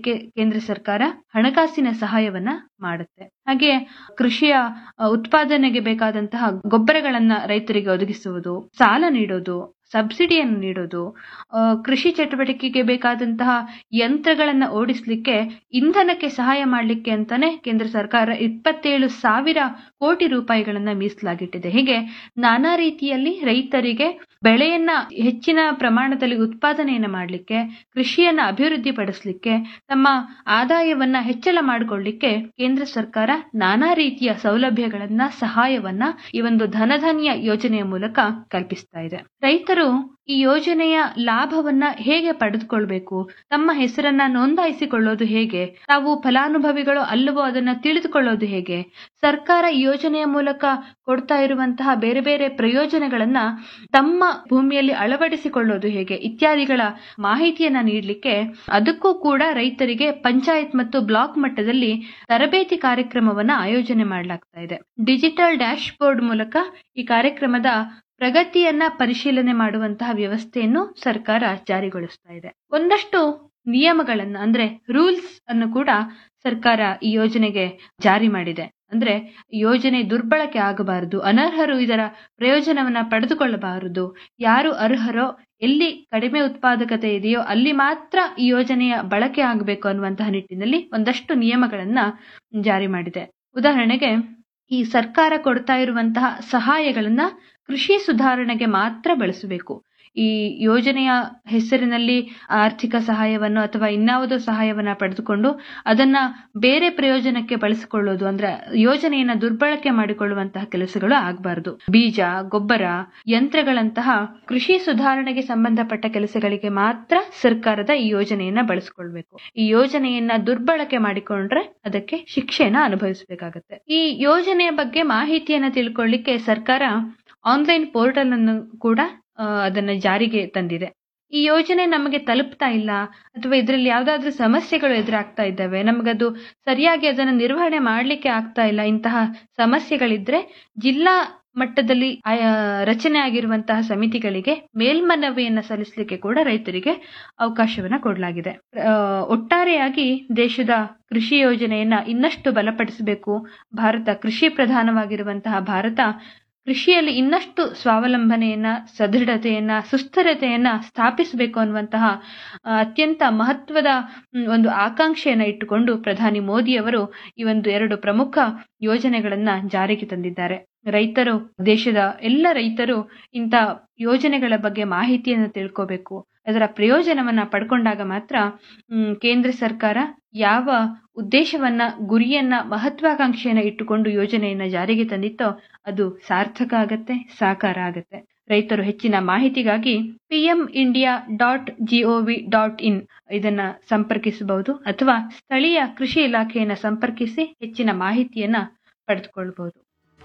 ಮಾಡಲಿಕ್ಕೆ ಕೇಂದ್ರ ಸರ್ಕಾರ ಹಣಕಾಸಿನ ಸಹಾಯವನ್ನ ಮಾಡುತ್ತೆ ಹಾಗೆ ಕೃಷಿಯ ಅ, ಉತ್ಪಾದನೆಗೆ ಬೇಕಾದಂತಹ ಗೊಬ್ಬರಗಳನ್ನ ರೈತರಿಗೆ ಒದಗಿಸುವುದು ಸಾಲ ನೀಡೋದು ಸಬ್ಸಿಡಿಯನ್ನು ನೀಡೋದು ಆ, ಕೃಷಿ ಚಟುವಟಿಕೆಗೆ ಬೇಕಾದಂತಹ ಯಂತ್ರಗಳನ್ನ ಓಡಿಸ್ಲಿಕ್ಕೆ ಇಂಧನಕ್ಕೆ ಸಹಾಯ ಮಾಡಲಿಕ್ಕೆ ಅಂತಾನೆ ಕೇಂದ್ರ ಸರ್ಕಾರ ಇಪ್ಪತ್ತೇಳು ಸಾವಿರ ಕೋಟಿ ರೂಪಾಯಿಗಳನ್ನ ಮೀಸಲಾಗಿಟ್ಟಿದೆ ಹೀಗೆ ನಾನಾ ರೀತಿಯಲ್ಲಿ ರೈತರಿಗೆ ಬೆಳೆಯನ್ನ ಹೆಚ್ಚಿನ ಪ್ರಮಾಣದಲ್ಲಿ ಉತ್ಪಾದನೆಯನ್ನ ಮಾಡಲಿಕ್ಕೆ ಕೃಷಿಯನ್ನ ಅಭಿವೃದ್ಧಿ ಪಡಿಸಲಿಕ್ಕೆ ತಮ್ಮ ಆದಾಯವನ್ನ ಹೆಚ್ಚಳ ಮಾಡಿಕೊಳ್ಳಿಕ್ಕೆ ಕೇಂದ್ರ ಸರ್ಕಾರ ನಾನಾ ರೀತಿಯ ಸೌಲಭ್ಯಗಳನ್ನ ಸಹಾಯವನ್ನ ಈ ಒಂದು ಧನಧಾನ್ಯ ಯೋಜನೆಯ ಮೂಲಕ ಕಲ್ಪಿಸ್ತಾ ಇದೆ ರೈತರು ಈ ಯೋಜನೆಯ ಲಾಭವನ್ನ ಹೇಗೆ ಪಡೆದುಕೊಳ್ಬೇಕು ತಮ್ಮ ಹೆಸರನ್ನ ನೋಂದಾಯಿಸಿಕೊಳ್ಳೋದು ಹೇಗೆ ತಾವು ಫಲಾನುಭವಿಗಳು ಅಲ್ಲವೋ ಅದನ್ನ ತಿಳಿದುಕೊಳ್ಳೋದು ಹೇಗೆ ಸರ್ಕಾರ ಈ ಯೋಜನೆಯ ಮೂಲಕ ಕೊಡ್ತಾ ಇರುವಂತಹ ಬೇರೆ ಬೇರೆ ಪ್ರಯೋಜನಗಳನ್ನ ತಮ್ಮ ಭೂಮಿಯಲ್ಲಿ ಅಳವಡಿಸಿಕೊಳ್ಳೋದು ಹೇಗೆ ಇತ್ಯಾದಿಗಳ ಮಾಹಿತಿಯನ್ನ ನೀಡಲಿಕ್ಕೆ ಅದಕ್ಕೂ ಕೂಡ ರೈತರಿಗೆ ಪಂಚಾಯತ್ ಮತ್ತು ಬ್ಲಾಕ್ ಮಟ್ಟದಲ್ಲಿ ತರಬೇತಿ ಕಾರ್ಯಕ್ರಮವನ್ನ ಆಯೋಜನೆ ಮಾಡಲಾಗ್ತಾ ಇದೆ ಡಿಜಿಟಲ್ ಡ್ಯಾಶ್ ಬೋರ್ಡ್ ಮೂಲಕ ಈ ಕಾರ್ಯಕ್ರಮದ ಪ್ರಗತಿಯನ್ನ ಪರಿಶೀಲನೆ ಮಾಡುವಂತಹ ವ್ಯವಸ್ಥೆಯನ್ನು ಸರ್ಕಾರ ಜಾರಿಗೊಳಿಸ್ತಾ ಇದೆ ಒಂದಷ್ಟು ನಿಯಮಗಳನ್ನ ಅಂದ್ರೆ ರೂಲ್ಸ್ ಅನ್ನು ಕೂಡ ಸರ್ಕಾರ ಈ ಯೋಜನೆಗೆ ಜಾರಿ ಮಾಡಿದೆ ಅಂದ್ರೆ ಯೋಜನೆ ದುರ್ಬಳಕೆ ಆಗಬಾರದು ಅನರ್ಹರು ಇದರ ಪ್ರಯೋಜನವನ್ನ ಪಡೆದುಕೊಳ್ಳಬಾರದು ಯಾರು ಅರ್ಹರೋ ಎಲ್ಲಿ ಕಡಿಮೆ ಉತ್ಪಾದಕತೆ ಇದೆಯೋ ಅಲ್ಲಿ ಮಾತ್ರ ಈ ಯೋಜನೆಯ ಬಳಕೆ ಆಗಬೇಕು ಅನ್ನುವಂತಹ ನಿಟ್ಟಿನಲ್ಲಿ ಒಂದಷ್ಟು ನಿಯಮಗಳನ್ನ ಜಾರಿ ಮಾಡಿದೆ ಉದಾಹರಣೆಗೆ ಈ ಸರ್ಕಾರ ಕೊಡ್ತಾ ಇರುವಂತಹ ಸಹಾಯಗಳನ್ನ ಕೃಷಿ ಸುಧಾರಣೆಗೆ ಮಾತ್ರ ಬಳಸಬೇಕು ಈ ಯೋಜನೆಯ ಹೆಸರಿನಲ್ಲಿ ಆರ್ಥಿಕ ಸಹಾಯವನ್ನು ಅಥವಾ ಇನ್ಯಾವುದೋ ಸಹಾಯವನ್ನ ಪಡೆದುಕೊಂಡು ಅದನ್ನ ಬೇರೆ ಪ್ರಯೋಜನಕ್ಕೆ ಬಳಸಿಕೊಳ್ಳೋದು ಅಂದ್ರೆ ಯೋಜನೆಯನ್ನ ದುರ್ಬಳಕೆ ಮಾಡಿಕೊಳ್ಳುವಂತಹ ಕೆಲಸಗಳು ಆಗಬಾರದು ಬೀಜ ಗೊಬ್ಬರ ಯಂತ್ರಗಳಂತಹ ಕೃಷಿ ಸುಧಾರಣೆಗೆ ಸಂಬಂಧಪಟ್ಟ ಕೆಲಸಗಳಿಗೆ ಮಾತ್ರ ಸರ್ಕಾರದ ಈ ಯೋಜನೆಯನ್ನ ಬಳಸಿಕೊಳ್ಬೇಕು ಈ ಯೋಜನೆಯನ್ನ ದುರ್ಬಳಕೆ ಮಾಡಿಕೊಂಡ್ರೆ ಅದಕ್ಕೆ ಶಿಕ್ಷೆನ ಅನುಭವಿಸಬೇಕಾಗತ್ತೆ ಈ ಯೋಜನೆಯ ಬಗ್ಗೆ ಮಾಹಿತಿಯನ್ನ ತಿಳ್ಕೊಳ್ಳಿಕ್ಕೆ ಸರ್ಕಾರ ಆನ್ಲೈನ್ ಪೋರ್ಟಲ್ ಅನ್ನು ಕೂಡ ಆ, ಅದನ್ನ ಜಾರಿಗೆ ತಂದಿದೆ ಈ ಯೋಜನೆ ನಮಗೆ ತಲುಪ್ತಾ ಇಲ್ಲ ಅಥವಾ ಇದರಲ್ಲಿ ಯಾವ್ದಾದ್ರೂ ಸಮಸ್ಯೆಗಳು ಎದುರಾಗ್ತಾ ಇದ್ದಾವೆ ನಮಗದು ಸರಿಯಾಗಿ ಅದನ್ನು ನಿರ್ವಹಣೆ ಮಾಡಲಿಕ್ಕೆ ಆಗ್ತಾ ಇಲ್ಲ ಇಂತಹ ಸಮಸ್ಯೆಗಳಿದ್ರೆ ಜಿಲ್ಲಾ ಮಟ್ಟದಲ್ಲಿ ಆಯಾ ರಚನೆ ಆಗಿರುವಂತಹ ಸಮಿತಿಗಳಿಗೆ ಮೇಲ್ಮನವಿಯನ್ನ ಸಲ್ಲಿಸಲಿಕ್ಕೆ ಕೂಡ ರೈತರಿಗೆ ಅವಕಾಶವನ್ನ ಕೊಡಲಾಗಿದೆ ಆ, ಒಟ್ಟಾರೆಯಾಗಿ ದೇಶದ ಕೃಷಿ ಯೋಜನೆಯನ್ನ ಇನ್ನಷ್ಟು ಬಲಪಡಿಸಬೇಕು ಭಾರತ ಕೃಷಿ ಪ್ರಧಾನವಾಗಿರುವಂತಹ ಭಾರತ ಕೃಷಿಯಲ್ಲಿ ಇನ್ನಷ್ಟು ಸ್ವಾವಲಂಬನೆಯನ್ನ ಸದೃಢತೆಯನ್ನ ಸುಸ್ಥಿರತೆಯನ್ನ ಸ್ಥಾಪಿಸಬೇಕು ಅನ್ನುವಂತಹ ಆ, ಅತ್ಯಂತ ಮಹತ್ವದ ಮ್, ಒಂದು ಆಕಾಂಕ್ಷೆಯನ್ನ ಇಟ್ಟುಕೊಂಡು ಪ್ರಧಾನಿ ಮೋದಿಯವರು ಈ ಒಂದು ಎರಡು ಪ್ರಮುಖ ಯೋಜನೆಗಳನ್ನ ಜಾರಿಗೆ ತಂದಿದ್ದಾರೆ ರೈತರು ದೇಶದ ಎಲ್ಲ ರೈತರು ಇಂಥ ಯೋಜನೆಗಳ ಬಗ್ಗೆ ಮಾಹಿತಿಯನ್ನು ತಿಳ್ಕೋಬೇಕು ಅದರ ಪ್ರಯೋಜನವನ್ನ ಪಡ್ಕೊಂಡಾಗ ಮಾತ್ರ ಮ್, ಕೇಂದ್ರ ಸರ್ಕಾರ ಯಾವ ಉದ್ದೇಶವನ್ನ ಗುರಿಯನ್ನ ಮಹತ್ವಾಕಾಂಕ್ಷೆಯನ್ನ ಇಟ್ಟುಕೊಂಡು ಯೋಜನೆಯನ್ನ ಜಾರಿಗೆ ತಂದಿತ್ತೋ ಅದು ಸಾರ್ಥಕ ಆಗತ್ತೆ ಸಾಕಾರ ಆಗತ್ತೆ ರೈತರು ಹೆಚ್ಚಿನ ಮಾಹಿತಿಗಾಗಿ PM India dot G O V dot in ಇದನ್ನ ಸಂಪರ್ಕಿಸಬಹುದು ಅಥವಾ ಸ್ಥಳೀಯ ಕೃಷಿ ಇಲಾಖೆಯನ್ನ ಸಂಪರ್ಕಿಸಿ ಹೆಚ್ಚಿನ ಮಾಹಿತಿಯನ್ನ ಪಡೆದುಕೊಳ್ಳಬಹುದು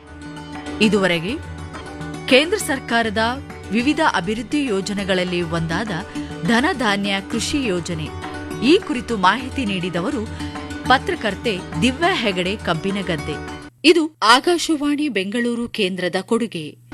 ಇದುವರೆಗೆ ಕೇಂದ್ರ ಸರ್ಕಾರದ ವಿವಿಧ ಅಭಿವೃದ್ಧಿ ಯೋಜನೆಗಳಲ್ಲಿ ಒಂದಾದ ಧನಧಾನ್ಯ ಕೃಷಿ ಯೋಜನೆ ಈ ಕುರಿತು ಮಾಹಿತಿ ನೀಡಿದವರು ಪತ್ರಕರ್ತೆ ದಿವ್ಯಾ ಹೆಗಡೆ ಕಬ್ಬಿನಗದ್ದೆ ಇದು ಆಕಾಶವಾಣಿ ಬೆಂಗಳೂರು ಕೇಂದ್ರದ ಕೊಡುಗೆ